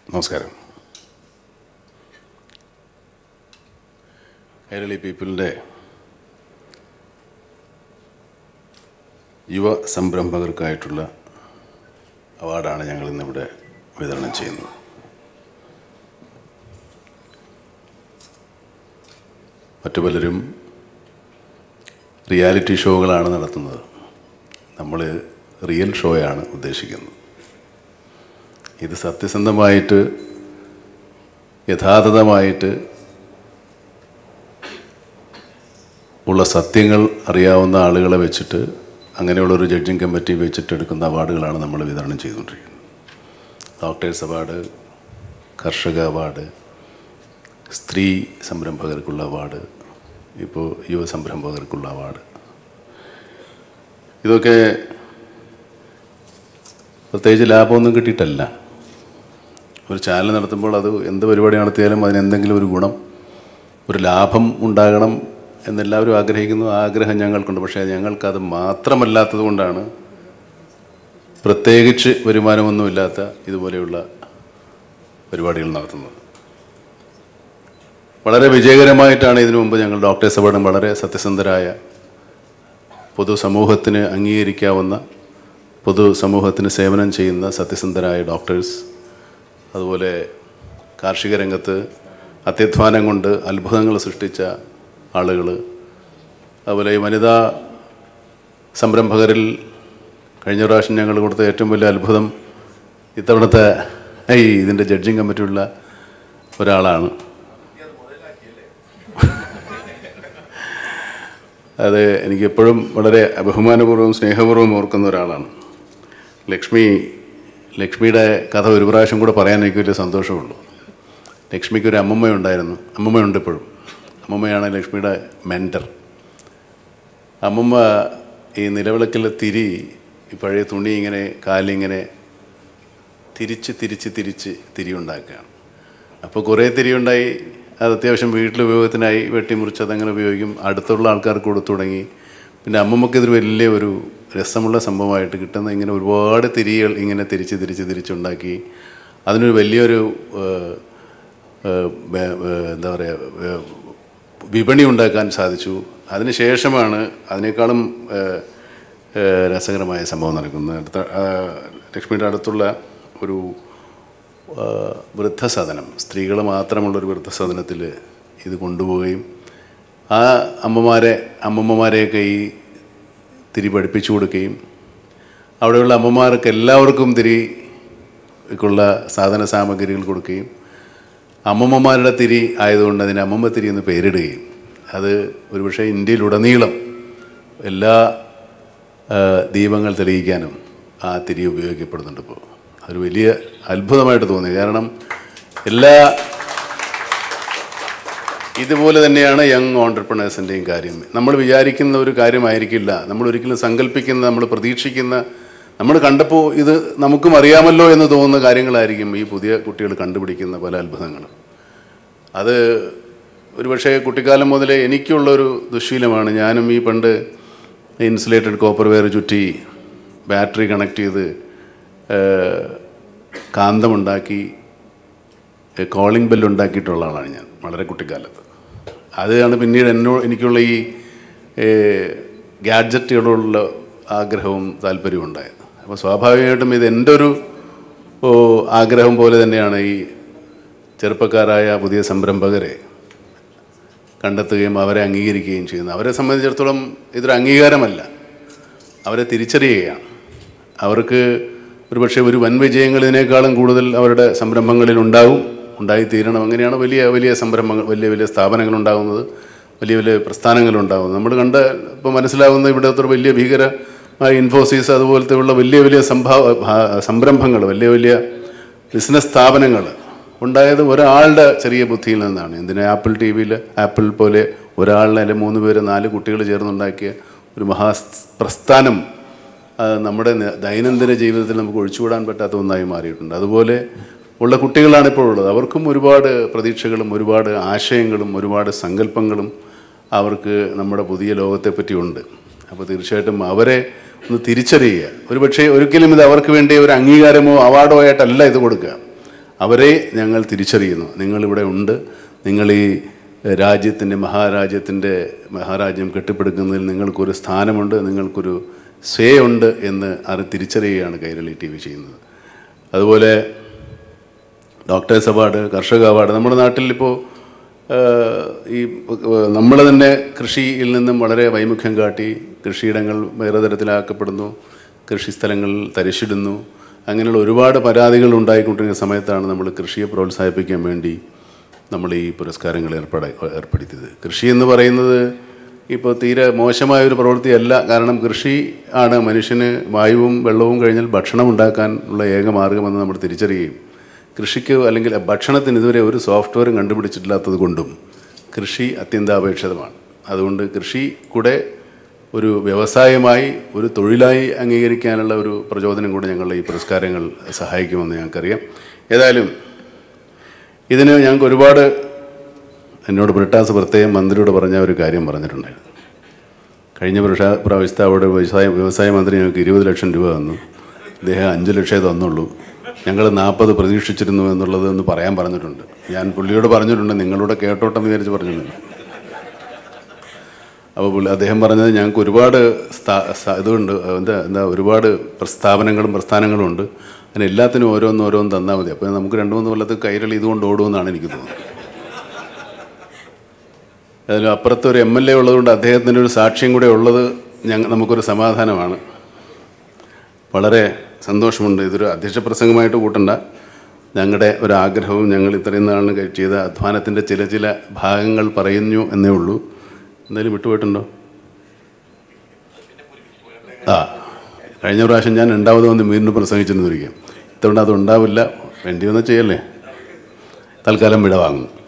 നമസ്കാരം കേരളി പീപ്പിളിൻ്റെ യുവ സംരംഭകർക്കായിട്ടുള്ള അവാർഡാണ് ഞങ്ങൾ ഇന്നിവിടെ വിതരണം ചെയ്യുന്നത് മറ്റു പലരും റിയാലിറ്റി ഷോകളാണ് നടത്തുന്നത് നമ്മൾ റിയൽ ഷോയാണ് ഉദ്ദേശിക്കുന്നത് ഇത് സത്യസന്ധമായിട്ട് യഥാർത്ഥമായിട്ട് ഉള്ള സത്യങ്ങൾ അറിയാവുന്ന ആളുകളെ വെച്ചിട്ട് അങ്ങനെയുള്ള ഒരു ജഡ്ജിങ് കമ്മിറ്റി വെച്ചിട്ട് എടുക്കുന്ന അവാർഡുകളാണ് നമ്മൾ വിതരണം ചെയ്തുകൊണ്ടിരിക്കുന്നത് ഡോക്ടേഴ്സ് അവാർഡ് കർഷക അവാർഡ് സ്ത്രീ സംരംഭകർക്കുള്ള അവാർഡ് ഇപ്പോൾ യുവ സംരംഭകർക്കുള്ള അവാർഡ് ഇതൊക്കെ പ്രത്യേകിച്ച് ലാഭമൊന്നും കിട്ടിയിട്ടല്ല ഒരു ചാനൽ നടത്തുമ്പോൾ അത് എന്ത് പരിപാടി നടത്തിയാലും അതിന് എന്തെങ്കിലും ഒരു ഗുണം ഒരു ലാഭം ഉണ്ടാകണം എന്നെല്ലാവരും ആഗ്രഹിക്കുന്നു ആ ആഗ്രഹം ഞങ്ങൾക്കുണ്ട് പക്ഷേ ഞങ്ങൾക്കത് മാത്രമല്ലാത്തത് കൊണ്ടാണ് പ്രത്യേകിച്ച് വരുമാനമൊന്നുമില്ലാത്ത ഇതുപോലെയുള്ള പരിപാടികൾ നടത്തുന്നത് വളരെ വിജയകരമായിട്ടാണ് ഇതിനു മുമ്പ് ഞങ്ങൾ ഡോക്ടേഴ്സ് അവാർഡും വളരെ സത്യസന്ധരായ പൊതുസമൂഹത്തിന് അംഗീകരിക്കാവുന്ന പൊതുസമൂഹത്തിന് സേവനം ചെയ്യുന്ന സത്യസന്ധരായ ഡോക്ടേഴ്സ് അതുപോലെ കാർഷിക രംഗത്ത് അത്യധ്വാനം കൊണ്ട് അത്ഭുതങ്ങൾ സൃഷ്ടിച്ച ആളുകൾ അതുപോലെ ഈ വനിതാ സംരംഭകരിൽ കഴിഞ്ഞ പ്രാവശ്യം ഞങ്ങൾ കൊടുത്ത ഏറ്റവും വലിയ അത്ഭുതം ഇത്തവണത്തെ ഈ ഇതിൻ്റെ ജഡ്ജിങ് കമ്മിറ്റിയുള്ള ഒരാളാണ് അത് എനിക്കെപ്പോഴും വളരെ ബഹുമാനപൂർവ്വം സ്നേഹപൂർവ്വം ഓർക്കുന്ന ഒരാളാണ് ലക്ഷ്മി ലക്ഷ്മിയുടെ കഥ ഒരു പ്രാവശ്യം കൂടെ പറയാൻ എനിക്ക് വലിയ സന്തോഷമുള്ളൂ ലക്ഷ്മിക്ക് ഒരു അമ്മമ്മ ഉണ്ടായിരുന്നു അമ്മമ്മയുണ്ട് ഇപ്പോഴും അമ്മമ്മയാണ് ലക്ഷ്മിയുടെ മെൻറ്റർ അമ്മമ്മ ഈ നിലവിളക്കിലെ തിരി ഈ പഴയ തുണി ഇങ്ങനെ കാലിങ്ങനെ തിരിച്ച് തിരിച്ച് തിരിച്ച് തിരി ഉണ്ടാക്കുകയാണ് അപ്പോൾ കുറേ തിരി ഉണ്ടായി അത് അത്യാവശ്യം വീട്ടിൽ ഉപയോഗത്തിനായി വെട്ടിമുറിച്ച് അതങ്ങനെ ഉപയോഗിക്കും അടുത്തുള്ള ആൾക്കാർക്ക് കൊടുത്തു തുടങ്ങി പിന്നെ അമ്മമ്മക്ക് ഇതൊരു വലിയ ഒരു രസമുള്ള സംഭവമായിട്ട് കിട്ടുന്ന ഇങ്ങനെ ഒരുപാട് തിരികൾ ഇങ്ങനെ തിരിച്ച് തിരിച്ച് തിരിച്ചുണ്ടാക്കി അതിനൊരു വലിയൊരു ഏഹ്, ഏഹ്, ബേ- ഏഹ്, എന്താ പറയുക ഏഹ്, വിപണി ഉണ്ടാക്കാൻ സാധിച്ചു അതിനുശേഷമാണ് അതിനേക്കാളും ഏഹ്, ഏഹ്, രസകരമായ സംഭവം നടക്കുന്നത് അടുത്ത ആ, ലക്ഷ്മിയുടെ അടുത്തുള്ള ഒരു ആ, വൃദ്ധസദനം സ്ത്രീകൾ മാത്രമുള്ളൊരു വൃദ്ധസദനത്തിൽ ഇത് കൊണ്ടുപോവുകയും ആ അമ്മമാരെ അമ്മമ്മമാരെയൊക്കെ ഈ തിരി പഠിപ്പിച്ചു കൊടുക്കുകയും അവിടെയുള്ള അമ്മമാർക്ക് എല്ലാവർക്കും തിരിക്കുള്ള സാധന സാമഗ്രികൾ കൊടുക്കുകയും അമ്മമ്മമാരുടെ തിരി ആയതുകൊണ്ട് അതിന് അമ്മമ്മ തിരി എന്ന് പേരിടുകയും അത് ഒരുപക്ഷെ ഇന്ത്യയിലുടനീളം എല്ലാ ആ, ദീപങ്ങൾ തെളിയിക്കാനും ആ തിരി ഉപയോഗിക്കപ്പെടുന്നുണ്ട് ഇപ്പോൾ അതൊരു വലിയ അത്ഭുതമായിട്ട് തോന്നി കാരണം എല്ലാ ഇതുപോലെ തന്നെയാണ് യങ് ഓണ്ടർപ്രണേഴ്സിൻ്റെയും കാര്യം നമ്മൾ വിചാരിക്കുന്ന ഒരു കാര്യമായിരിക്കില്ല നമ്മൾ ഒരിക്കലും സങ്കല്പിക്കുന്ന നമ്മൾ പ്രതീക്ഷിക്കുന്ന നമ്മൾ കണ്ടപ്പോൾ ഇത് നമുക്കും അറിയാമല്ലോ എന്ന് തോന്നുന്ന കാര്യങ്ങളായിരിക്കും ഈ പുതിയ കുട്ടികൾ കണ്ടുപിടിക്കുന്ന പല അത്ഭുതങ്ങളും അത് ഒരുപക്ഷെ കുട്ടിക്കാലം മുതലേ എനിക്കുള്ളൊരു ദുശീലമാണ് ഞാനും ഈ പണ്ട് ഇൻസുലേറ്റഡ് കോപ്പർ വെയർ ചുറ്റി ബാറ്ററി കണക്ട് ചെയ്ത് ഏഹ്, കാന്തമുണ്ടാക്കി കോളിംഗ് ബെല്ല് ഉണ്ടാക്കിയിട്ടുള്ള ആളാണ് ഞാൻ വളരെ കുട്ടിക്കാലത്ത് അതാണ് പിന്നീട് എന്നോ എനിക്കുള്ള ഈ ഗാഡ്ജറ്റുകളോടുള്ള ആഗ്രഹവും താല്പര്യവും ഉണ്ടായത് അപ്പോൾ സ്വാഭാവികമായിട്ടും ഇത് എൻ്റെ ഒരു ഓ, ആഗ്രഹം പോലെ തന്നെയാണ് ഈ ചെറുപ്പക്കാരായ പുതിയ സംരംഭകരെ കണ്ടെത്തുകയും അവരെ അംഗീകരിക്കുകയും ചെയ്യുന്നത് അവരെ സംബന്ധിച്ചിടത്തോളം ഇതൊരു അംഗീകാരമല്ല അവരെ തിരിച്ചറിയുകയാണ് അവർക്ക് ഒരുപക്ഷെ ഒരു വൻ വിജയങ്ങൾ ഇതിനേക്കാളും കൂടുതൽ അവരുടെ സംരംഭങ്ങളിൽ ഉണ്ടാവും ഉണ്ടായിത്തീരണം അങ്ങനെയാണ് വലിയ വലിയ സംരംഭങ്ങൾ വലിയ വലിയ സ്ഥാപനങ്ങൾ ഉണ്ടാകുന്നത് വലിയ വലിയ പ്രസ്ഥാനങ്ങൾ ഉണ്ടാകുന്നത് നമ്മൾ കണ്ട ഇപ്പോൾ മനസ്സിലാവുന്ന ഇവിടെ അത്ര വലിയ ഭീകരമായ ഇൻഫോസിസ് അതുപോലത്തെ ഉള്ള വലിയ വലിയ സംഭാവ ഭാ- സംരംഭങ്ങൾ വലിയ വലിയ ബിസിനസ് സ്ഥാപനങ്ങൾ ഉണ്ടായത് ഒരാളുടെ ചെറിയ ബുദ്ധിയിൽ നിന്നാണ് എന്തിനാ ആപ്പിൾ ടി വിയിൽ ആപ്പിൾ പോലെ ഒരാളിനെ അല്ലെങ്കിൽ മൂന്ന് പേര് നാല് കുട്ടികൾ ചേർന്നുണ്ടാക്കിയ ഒരു മഹാ പ്രസ്ഥാനം അത് നമ്മുടെ ന- ദൈനംദിന ജീവിതത്തിൽ നമുക്ക് ഒഴിച്ചുകൂടാൻ പറ്റാത്ത ഒന്നായി മാറിയിട്ടുണ്ട് അതുപോലെ ഉള്ള കുട്ടികളാണ് ഇപ്പോൾ ഉള്ളത് അവർക്കും ഒരുപാട് പ്രതീക്ഷകളും ഒരുപാട് ആശയങ്ങളും ഒരുപാട് സങ്കല്പങ്ങളും അവർക്ക് നമ്മുടെ പുതിയ ലോകത്തെപ്പറ്റി ഉണ്ട് അപ്പോൾ തീർച്ചയായിട്ടും അവരെ ഒന്ന് തിരിച്ചറിയുക ഒരു പക്ഷേ ഒരിക്കലും ഇത് അവർക്ക് വേണ്ടി ഒരു അംഗീകാരമോ അവാർഡോ ആയിട്ടല്ല ഇത് കൊടുക്കുക അവരെ ഞങ്ങൾ തിരിച്ചറിയുന്നു നിങ്ങളിവിടെ ഉണ്ട് നിങ്ങൾ ഈ രാജ്യത്തിൻ്റെ മഹാരാജ്യത്തിൻ്റെ മഹാരാജ്യം കെട്ടിപ്പടുക്കുന്നതിൽ നിങ്ങൾക്കൊരു സ്ഥാനമുണ്ട് നിങ്ങൾക്കൊരു സ്വേ ഉണ്ട് എന്ന് അത് തിരിച്ചറിയുകയാണ് കൈരളി ടി വി ചെയ്യുന്നത് അതുപോലെ ഡോക്ടേഴ്സ് അവാർഡ് കർഷക അവാർഡ് നമ്മുടെ നാട്ടിൽ ഇപ്പോൾ ഈ നമ്മൾ തന്നെ കൃഷിയിൽ നിന്നും വളരെ വൈമുഖ്യം കാട്ടി കൃഷിയിടങ്ങൾ വേറെ തരത്തിലാക്കപ്പെടുന്നു കൃഷിസ്ഥലങ്ങൾ തരിശിടുന്നു അങ്ങനെയുള്ള ഒരുപാട് പരാതികൾ ഉണ്ടായിക്കൊണ്ടിരിക്കുന്ന സമയത്താണ് നമ്മൾ കൃഷിയെ പ്രോത്സാഹിപ്പിക്കാൻ വേണ്ടി നമ്മൾ ഈ പുരസ്കാരങ്ങൾ ഏർപ്പെട ഏർപ്പെടുത്തിയത് കൃഷി എന്ന് പറയുന്നത് ഇപ്പോൾ തീരെ മോശമായ ഒരു പ്രവൃത്തിയല്ല കാരണം കൃഷി ആണ് മനുഷ്യന് വായുവും വെള്ളവും കഴിഞ്ഞാൽ ഭക്ഷണം ഉണ്ടാക്കാൻ ഉള്ള ഏക മാർഗമെന്ന് നമ്മൾ തിരിച്ചറിയുകയും കൃഷിക്ക് അല്ലെങ്കിൽ ഭക്ഷണത്തിന് ഇതുവരെ ഒരു സോഫ്റ്റ്വെയറും കണ്ടുപിടിച്ചിട്ടില്ലാത്തത് കൊണ്ടും കൃഷി അത്യന്താപേക്ഷിതമാണ് അതുകൊണ്ട് കൃഷി കൂടെ ഒരു വ്യവസായമായി ഒരു തൊഴിലായി അംഗീകരിക്കാനുള്ള ഒരു പ്രചോദനം കൂടി ഞങ്ങളുടെ ഈ പുരസ്കാരങ്ങൾ സഹായിക്കുമെന്ന് ഞങ്ങൾക്കറിയാം ഏതായാലും ഇതിന് ഞങ്ങൾക്ക് ഒരുപാട് എന്നോട് ബ്രിട്ടാസ് പ്രത്യേകം മന്ത്രിയോട് പറഞ്ഞ ഒരു കാര്യം പറഞ്ഞിട്ടുണ്ടായിരുന്നു കഴിഞ്ഞ പ്രാവശ്യ പ്രാവശ്യത്തെ അവിടെ വ്യവസായ വ്യവസായ മന്ത്രി ഞങ്ങൾക്ക് ഇരുപത് ലക്ഷം രൂപ തന്നു അദ്ദേഹം അഞ്ച് ലക്ഷമേ തന്നുള്ളൂ ഞങ്ങൾ നാൽപ്പത് പ്രതീക്ഷിച്ചിരുന്നു എന്നുള്ളത് ഒന്ന് പറയാൻ പറഞ്ഞിട്ടുണ്ട് ഞാൻ പുള്ളിയോട് പറഞ്ഞിട്ടുണ്ട് നിങ്ങളോട് കേട്ടോട്ടെന്ന് വിചാരിച്ച് പറഞ്ഞിട്ടുണ്ട് അപ്പോൾ പുള്ളി അദ്ദേഹം പറഞ്ഞത് ഞങ്ങൾക്ക് ഒരുപാട് സ്ഥാ സ്ഥാ- ഇതുണ്ട് എന്താ എന്താ ഒരുപാട് പ്രസ്ഥാപനങ്ങളും പ്രസ്ഥാനങ്ങളും ഉണ്ട് അതിന് എല്ലാത്തിനും ഓരോന്ന് ഓരോന്ന് തന്നാൽ മതി അപ്പോൾ നമുക്ക് രണ്ട് മൂന്ന് കൊല്ലത്ത് കൈരളി ഇതുകൊണ്ട് ഓടുമെന്നാണ് എനിക്ക് തോന്നുന്നത് അതിലും അപ്പുറത്ത് ഒരു എം എൽ എ ഉള്ളതുകൊണ്ട് അദ്ദേഹത്തിൻ്റെ ഒരു സാക്ഷ്യം കൂടെ ഉള്ളത് ഞങ്ങൾ നമുക്കൊരു സമാധാനമാണ് വളരെ സന്തോഷമുണ്ട് ഇതൊരു അധ്യക്ഷ പ്രസംഗമായിട്ട് കൂട്ടണ്ട ഞങ്ങളുടെ ഒരു ആഗ്രഹവും ഞങ്ങൾ ഇത്രയും നാളിന് കഴി- ചെയ്ത അധ്വാനത്തിൻ്റെ ചില ചില ഭാഗങ്ങൾ പറയുന്നു എന്നേ ഉള്ളൂ എന്തായാലും വിട്ടുപോയിട്ടുണ്ടോ ആ കഴിഞ്ഞ പ്രാവശ്യം ഞാൻ രണ്ടാമത് വന്ന് വീണ്ടും പ്രസംഗിച്ചെന്ന് ഇരിക്കാം ഇത്തവണ അത് ഉണ്ടാവില്ല വേണ്ടി വന്നാൽ ചെയ്യല്ലേ തൽക്കാലം വിട വാങ്ങും